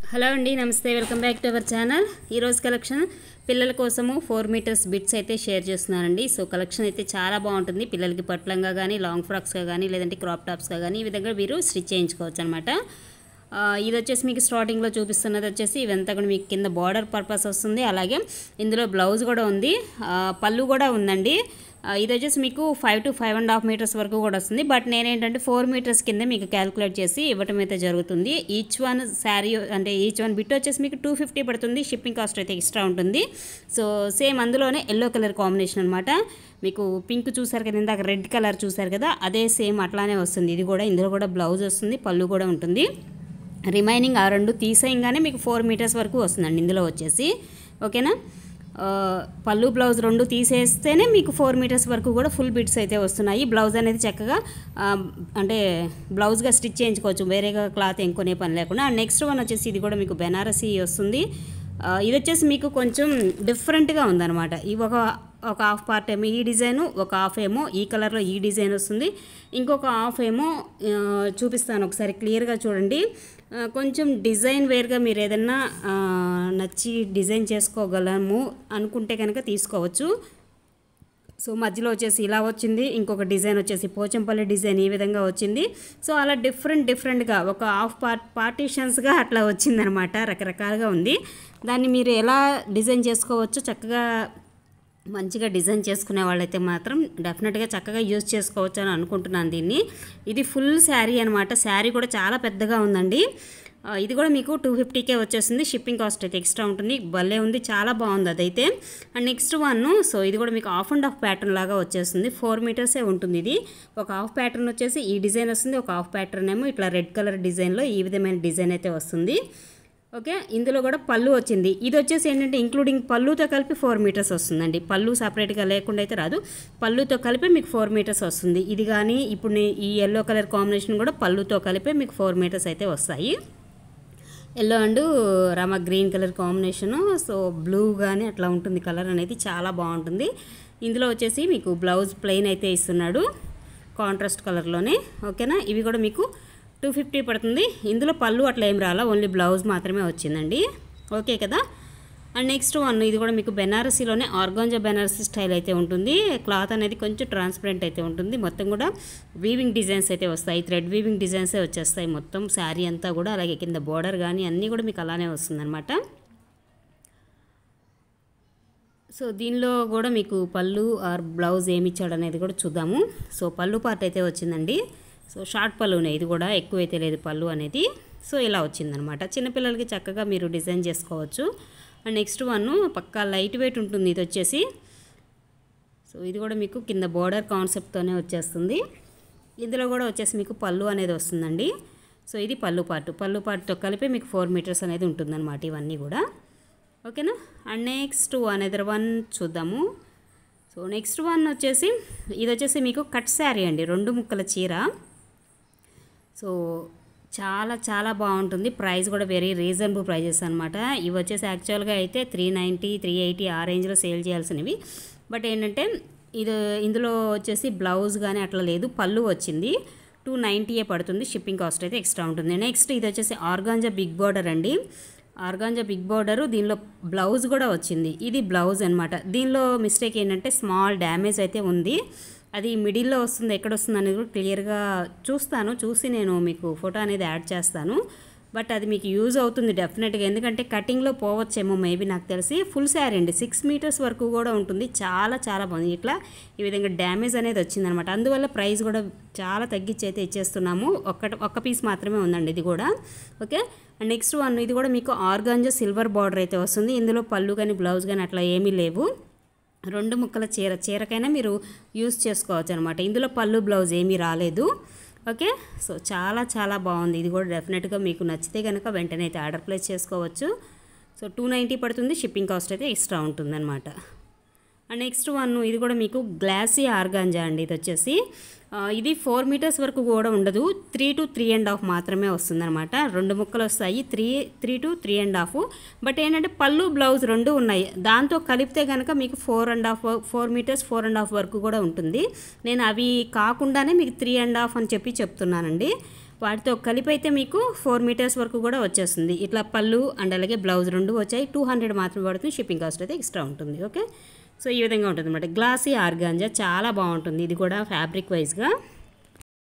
hello అండి నమస్తే welcome back to our channel ఈరోజు కలెక్షన్ పిల్లల కోసము ఫోర్ మీటర్స్ బిట్స్ అయితే షేర్ చేస్తున్నానండి సో కలెక్షన్ అయితే చాలా బాగుంటుంది పిల్లలకి పట్లంగా కానీ లాంగ్ ఫ్రాక్స్గా కానీ లేదంటే క్రాప్ టాప్స్గా కానీ ఈ విధంగా మీరు స్టిచ్ చేయించుకోవచ్చు అనమాట ఇది వచ్చేసి మీకు స్టార్టింగ్లో చూపిస్తున్నది వచ్చేసి ఇవంతా కూడా మీకు కింద బార్డర్ పర్పస్ వస్తుంది అలాగే ఇందులో బ్లౌజ్ కూడా ఉంది ఆ, పళ్ళు కూడా ఉందండి ఆ, ఇది వచ్చేసి మీకు five to five and half meters వరకు కూడా వస్తుంది బట్ నేనేంటంటే ఫోర్ మీటర్స్ కింద మీకు క్యాలిక్యులేట్ చేసి ఇవ్వటం అయితే జరుగుతుంది ఈచ్ వన్ శారీ అంటే ఈచ్ వన్ బిట్ వచ్చేసి మీకు టూ ఫిఫ్టీ పడుతుంది షిప్పింగ్ కాస్ట్ అయితే ఎక్స్ట్రా ఉంటుంది సో సేమ్ అందులోనే ఎల్లో కలర్ కాంబినేషన్ అనమాట మీకు పింక్ చూసారు కదా ఇందాక రెడ్ కలర్ చూసారు కదా అదే సేమ్ అట్లానే వస్తుంది ఇది కూడా ఇందులో కూడా బ్లౌజ్ వస్తుంది పళ్ళు కూడా ఉంటుంది రిమైనింగ్ ఆ రెండు తీసేయంగానే మీకు ఫోర్ మీటర్స్ వరకు వస్తుందండి ఇందులో వచ్చేసి ఓకేనా ఆ, పళ్ళు బ్లౌజ్ రెండు తీసేస్తేనే మీకు ఫోర్ మీటర్స్ వరకు కూడా ఫుల్ బిట్స్ అయితే వస్తున్నాయి బ్లౌజ్ అనేది చక్కగా ఆ, అంటే బ్లౌజ్గా స్టిచ్ చేయించుకోవచ్చు వేరేగా క్లాత్ ఏం కొనే పని లేకుండా నెక్స్ట్ వన్ వచ్చేసి ఇది కూడా మీకు బెనారసీ వస్తుంది ఆ, ఇది వచ్చేసి మీకు కొంచెం డిఫరెంట్గా ఉందన్నమాట ఇవి ఒక ఒక హాఫ్ పార్ట్ ఏమో ఈ డిజైన్ ఒక హాఫ్ ఏమో ఈ కలర్లో ఈ డిజైన్ వస్తుంది ఇంకొక హాఫ్ ఏమో ఆ, చూపిస్తాను ఒకసారి క్లియర్గా చూడండి ఆ, కొంచెం డిజైన్ వేర్గా మీరు ఏదన్నా ఆ, నచ్చి డిజైన్ చేసుకోగలము అనుకుంటే కనుక తీసుకోవచ్చు సో మధ్యలో వచ్చేసి ఇలా వచ్చింది ఇంకొక డిజైన్ వచ్చేసి పోచంపల్లి డిజైన్ ఈ విధంగా వచ్చింది సో అలా డిఫరెంట్ డిఫరెంట్గా ఒక హాఫ్ పార్ట్ పార్టీషన్స్గా అట్లా వచ్చిందనమాట రకరకాలుగా ఉంది దాన్ని మీరు ఎలా డిజైన్ చేసుకోవచ్చో చక్కగా మంచిగా డిజైన్ చేసుకునే వాళ్ళైతే మాత్రం డెఫినెట్గా చక్కగా యూజ్ చేసుకోవచ్చు అని అనుకుంటున్నాను దీన్ని ఇది ఫుల్ శారీ అనమాట శారీ కూడా చాలా పెద్దగా ఉందండి ఆ, ఇది కూడా మీకు టూ ఫిఫ్టీకే వచ్చేస్తుంది షిప్పింగ్ కాస్ట్ అయితే ఎక్స్ట్రా ఉంటుంది భలే ఉంది చాలా బాగుంది అదైతే అండ్ నెక్స్ట్ వన్ సో ఇది కూడా మీకు హాఫ్ అండ్ హాఫ్ ప్యాటర్న్ లాగా వచ్చేస్తుంది ఫోర్ మీటర్సే ఉంటుంది ఇది ఒక హాఫ్ ప్యాటర్న్ వచ్చేసి ఈ డిజైన్ వస్తుంది ఒక హాఫ్ ప్యాటర్న్ ఏమో ఇట్లా రెడ్ కలర్ డిజైన్లో ఈ విధమైన డిజైన్ అయితే వస్తుంది ఓకే ఇందులో కూడా పళ్ళు వచ్చింది ఇది వచ్చేసి ఏంటంటే ఇంక్లూడింగ్ పళ్ళుతో కలిపి ఫోర్ మీటర్స్ వస్తుందండి పళ్ళు సపరేట్గా లేకుండా అయితే రాదు పళ్ళుతో కలిపి మీకు ఫోర్ మీటర్స్ వస్తుంది ఇది కానీ ఇప్పుడు నే- ఈ ఎల్లో కలర్ కాంబినేషన్ కూడా పళ్ళుతో కలిపి మీకు ఫోర్ మీటర్స్ అయితే వస్తాయి yellow and Rama green colour combination so blue కానీ అట్లా ఉంటుంది కలర్ అనేది చాలా బాగుంటుంది ఇందులో వచ్చేసి మీకు బ్లౌజ్ ప్లెయిన్ అయితే ఇస్తున్నాడు కాంట్రాస్ట్ కలర్లోనే ఓకేనా ఇవి కూడా మీకు టూ ఫిఫ్టీ పడుతుంది ఇందులో పళ్ళు అట్లా ఏం రాలా ఓన్లీ బ్లౌజ్ మాత్రమే వచ్చిందండి ఓకే కదా అండ్ నెక్స్ట్ వన్ ఇది కూడా మీకు బెనారసీలోనే ఆర్గాంజా బెనారసీ స్టైల్ అయితే ఉంటుంది క్లాత్ అనేది కొంచెం ట్రాన్స్పరెంట్ అయితే ఉంటుంది మొత్తం కూడా వీవింగ్ డిజైన్స్ అయితే వస్తాయి థ్రెడ్ వీవింగ్ డిజైన్సే వచ్చేస్తాయి మొత్తం శారీ అంతా కూడా అలాగే కింద బోర్డర్ కానీ అన్నీ కూడా మీకు అలానే వస్తుందన్నమాట సో దీనిలో కూడా మీకు పళ్ళు ఆర్ బ్లౌజ్ ఏమి ఇచ్చాడు అనేది కూడా చూద్దాము సో పళ్ళు పార్ట్ అయితే వచ్చిందండి సో షార్ట్ పళ్ళునే ఇది కూడా ఎక్కువ అయితే లేదు పళ్ళు అనేది సో ఇలా వచ్చిందనమాట చిన్నపిల్లలకి చక్కగా మీరు డిజైన్ చేసుకోవచ్చు అండ్ నెక్స్ట్ వన్ పక్కా లైట్ వెయిట్ ఉంటుంది ఇది వచ్చేసి సో ఇది కూడా మీకు కింద బోర్డర్ కాన్సెప్ట్తోనే వచ్చేస్తుంది ఇందులో కూడా వచ్చేసి మీకు పళ్ళు అనేది వస్తుందండి సో ఇది పళ్ళు పార్ట్ పళ్ళు పార్ట్తో కలిపి మీకు ఫోర్ మీటర్స్ అనేది ఉంటుందన్నమాట ఇవన్నీ కూడా ఓకేనా and next one other one చూద్దాము సో నెక్స్ట్ వన్ వచ్చేసి ఇది వచ్చేసి మీకు కట్ శారీ అండి రెండు ముక్కల చీర సో చాలా చాలా బాగుంటుంది ప్రైస్ కూడా వెరీ రీజనబుల్ ప్రైజెస్ అనమాట ఇవి వచ్చేసి యాక్చువల్గా అయితే త్రీ నైంటీ త్రీ ఎయిటీ ఆ రేంజ్లో సేల్ చేయాల్సినవి బట్ ఏంటంటే ఇది ఇందులో వచ్చేసి బ్లౌజ్ కానీ అట్లా లేదు పళ్ళు వచ్చింది టూ నైంటీయే పడుతుంది షిప్పింగ్ కాస్ట్ అయితే ఎక్స్ట్రా ఉంటుంది నెక్స్ట్ ఇది వచ్చేసి ఆర్గాంజా బిగ్ బార్డర్ అండి ఆర్గాంజా బిగ్ బార్డరు దీనిలో బ్లౌజ్ కూడా వచ్చింది ఇది బ్లౌజ్ అనమాట దీనిలో మిస్టేక్ ఏంటంటే స్మాల్ డ్యామేజ్ అయితే ఉంది అది మిడిల్లో వస్తుంది ఎక్కడ వస్తుంది అనేది కూడా క్లియర్గా చూస్తాను చూసి నేను మీకు ఫోటో అనేది యాడ్ చేస్తాను బట్ అది మీకు యూజ్ అవుతుంది డెఫినెట్గా ఎందుకంటే కటింగ్లో పోవచ్చేమో మేబీ నాకు తెలిసి ఫుల్ శారీ అండి సిక్స్ మీటర్స్ వరకు కూడా ఉంటుంది చాలా చాలా బాగుంది ఇట్లా ఈ విధంగా డ్యామేజ్ అనేది వచ్చిందనమాట అందువల్ల ప్రైస్ కూడా చాలా తగ్గించి అయితే ఇచ్చేస్తున్నాము ఒక్క ఒక్క పీస్ మాత్రమే ఉందండి ఇది కూడా ఓకే అండ్ నెక్స్ట్ వన్ ఇది కూడా మీకు ఆర్గాంజా సిల్వర్ బార్డర్ అయితే వస్తుంది ఇందులో పళ్ళు కానీ బ్లౌజ్ కానీ అట్లా ఏమీ లేవు రెండు ముక్కల చీర చీరకైనా మీరు యూస్ చేసుకోవచ్చు అనమాట ఇందులో పళ్ళు బ్లౌజ్ ఏమీ రాలేదు ఓకే సో చాలా చాలా బాగుంది ఇది కూడా డెఫినెట్గా మీకు నచ్చితే కనుక వెంటనే అయితే ఆర్డర్ ప్లేస్ చేసుకోవచ్చు సో టూ నైంటీ పడుతుంది షిప్పింగ్ కాస్ట్ అయితే ఎక్స్ట్రా ఉంటుందన్నమాట అండ్ నెక్స్ట్ వన్ ఇది కూడా మీకు గ్లాసీ ఆర్గాంజా అండి ఇది వచ్చేసి ఆ, ఇది ఫోర్ మీటర్స్ వరకు కూడా ఉండదు three to three and half మాత్రమే వస్తుందన్నమాట రెండు ముక్కలు వస్తాయి three three to three and half but ఏంటంటే పళ్ళు బ్లౌజ్ రెండు ఉన్నాయి దాంతో కలిపితే కనుక మీకు four and half four meters four and half వరకు కూడా ఉంటుంది నేను అవి కాకుండానే మీకు త్రీ అండ్ హాఫ్ అని చెప్పి చెప్తున్నానండి వాటితో కలిపి అయితే మీకు ఫోర్ మీటర్స్ వరకు కూడా వచ్చేస్తుంది ఇట్లా పళ్ళు అండ్ అలాగే బ్లౌజ్ రెండు వచ్చాయి టూ హండ్రెడ్ మాత్రమే పడుతుంది షిప్పింగ్ కాస్ట్ అయితే ఎక్స్ట్రా ఉంటుంది ఓకే సో ఈ విధంగా ఉంటుంది అనమాట గ్లాసీ ఆర్గాంజా చాలా బాగుంటుంది ఇది కూడా ఫ్యాబ్రిక్ వైజ్గా